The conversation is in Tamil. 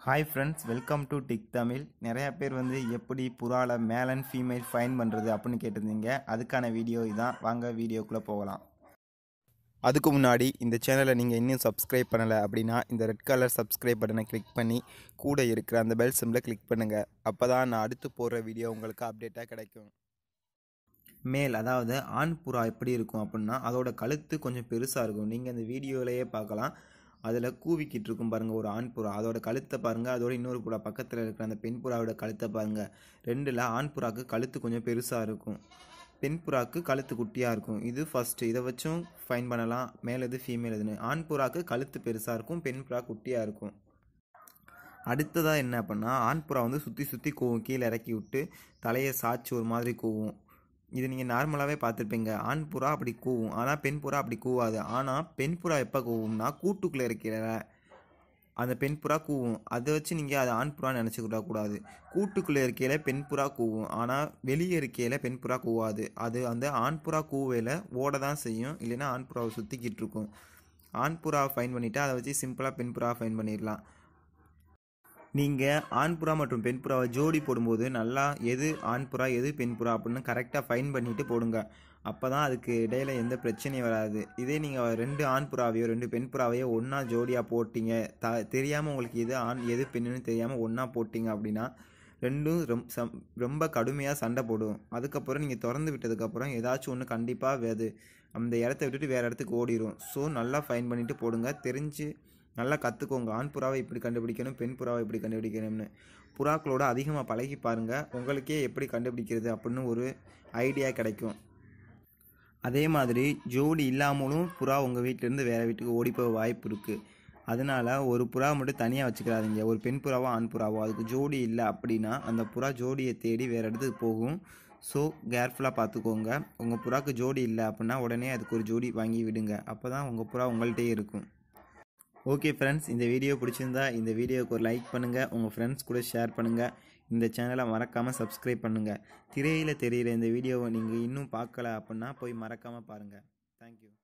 hi friends welcome to tik Tamil நிறையா பேர் வந்து எப்படி புறால மேல் அண்ட் ஃபீமேல் ஃபைன் பண்ணுறது அப்படின்னு கேட்டிருந்தீங்க அதுக்கான வீடியோ இதான் வாங்க வீடியோக்குள்ளே போகலாம் அதுக்கு முன்னாடி இந்த சேனலை நீங்கள் இன்னும் சப்ஸ்கிரைப் பண்ணலை அப்படின்னா இந்த ரெட் கலர் சப்ஸ்கிரைப் பட்டனை கிளிக் பண்ணி கூட இருக்கிற அந்த பெல் சிம்பிளை கிளிக் பண்ணுங்கள் அப்போ தான் நான் அடுத்து போடுற வீடியோ உங்களுக்கு அப்டேட்டாக கிடைக்கும் மேல் அதாவது ஆண் புறா எப்படி இருக்கும் அப்படின்னா அதோட கழுத்து கொஞ்சம் பெருசாக இருக்கும் நீங்கள் இந்த வீடியோவிலேயே பார்க்கலாம் அதில் கூவிக்கிட்டு இருக்கும் பாருங்கள் ஒரு ஆண் புறா அதோட கழுத்தை பாருங்கள் அதோட இன்னொரு புறா பக்கத்தில் இருக்கிற அந்த பெண் புறாவோட கழுத்தை பாருங்கள் ரெண்டில் ஆண் புறாக்கு கழுத்து கொஞ்சம் பெருசாக இருக்கும் பெண் புறாக்கு கழுத்து குட்டியாக இருக்கும் இது ஃபஸ்ட்டு இதை வச்சும் ஃபைன் பண்ணலாம் மேலே எது ஃபீமேல் எதுன்னு ஆண் புறாக்கு கழுத்து பெருசாக இருக்கும் பெண் புறா குட்டியாக இருக்கும் அடுத்ததாக என்ன அப்படின்னா ஆண் புறா வந்து சுற்றி சுற்றி கூவும் கீழே இறக்கி விட்டு தலையை சாய்ச்சி ஒரு மாதிரி கூவும் இது நீங்கள் நார்மலாகவே பார்த்துருப்பீங்க ஆண் புறா அப்படி கூவும் ஆனால் பெண் புறா அப்படி கூவாது ஆனால் பெண் புறா எப்போ கூவும்னா கூட்டுக்குள்ளே இருக்கிற அந்த பெண் புறா கூவும் அதை வச்சு நீங்கள் அதை ஆண் புறா நினச்சிக்கிட கூடாது கூட்டுக்குள்ளே இருக்கையில் பெண் புறா கூவும் ஆனால் வெளியே இருக்கையில் பெண் புறா கூவாது அது அந்த ஆண் புறா கூவையில் ஓட தான் செய்யும் இல்லைன்னா ஆண் புறாவை சுற்றிக்கிட்டு இருக்கும் ஆண் புறாவை ஃபைன் பண்ணிவிட்டு அதை வச்சு சிம்பிளாக பெண் புறாவை ஃபைன் பண்ணிடலாம் நீங்கள் ஆண் புறா மற்றும் பெண் புறாவை ஜோடி போடும்போது நல்லா எது ஆண் புறா எது பெண் புறா அப்படின்னு கரெக்டாக ஃபைன் பண்ணிவிட்டு போடுங்க அப்போ தான் அதுக்கு இடையில எந்த பிரச்சனையும் வராது இதே நீங்கள் ரெண்டு ஆண் புறாவையோ ரெண்டு பெண் புறாவையோ ஒன்றா ஜோடியாக போட்டிங்க த தெரியாமல் உங்களுக்கு எது ஆண் எது பெண்ணுன்னு தெரியாமல் ஒன்றா போட்டிங்க அப்படின்னா ரெண்டும் ரொம் சம் ரொம்ப கடுமையாக சண்டை போடும் அதுக்கப்புறம் நீங்கள் திறந்து விட்டதுக்கப்புறம் ஏதாச்சும் ஒன்று கண்டிப்பாக அது அந்த இடத்த விட்டுட்டு வேறு இடத்துக்கு ஓடிடும் ஸோ நல்லா ஃபைன் பண்ணிவிட்டு போடுங்க தெரிஞ்சு நல்லா கற்றுக்கோங்க ஆண் புறாவை இப்படி கண்டுபிடிக்கணும் பெண் புறாவை இப்படி கண்டுபிடிக்கணும்னு புறாக்களோட அதிகமாக பழகி பாருங்கள் உங்களுக்கே எப்படி கண்டுபிடிக்கிறது அப்படின்னு ஒரு ஐடியா கிடைக்கும் அதே மாதிரி ஜோடி இல்லாமலும் புறா உங்கள் வீட்டிலேருந்து வேறு வீட்டுக்கு ஓடி போக வாய்ப்பு இருக்குது அதனால் ஒரு புறா மட்டும் தனியாக வச்சுக்கிறாதீங்க ஒரு பெண் புறாவோ ஆண் புறாவோ அதுக்கு ஜோடி இல்லை அப்படின்னா அந்த புறா ஜோடியை தேடி வேறு இடத்துக்கு போகும் ஸோ கேர்ஃபுல்லாக பார்த்துக்கோங்க உங்கள் புறாக்கு ஜோடி இல்லை அப்படின்னா உடனே அதுக்கு ஒரு ஜோடி வாங்கி விடுங்க அப்போ தான் உங்கள் புறா உங்கள்கிட்டே இருக்கும் ஓகே ஃப்ரெண்ட்ஸ் இந்த வீடியோ பிடிச்சிருந்தா இந்த வீடியோவுக்கு ஒரு லைக் பண்ணுங்கள் உங்கள் ஃப்ரெண்ட்ஸ் கூட ஷேர் பண்ணுங்கள் இந்த சேனலை மறக்காமல் சப்ஸ்கிரைப் பண்ணுங்கள் திரையில் தெரிகிற இந்த வீடியோவை நீங்கள் இன்னும் பார்க்கல அப்படின்னா போய் மறக்காமல் பாருங்கள் தேங்க்யூ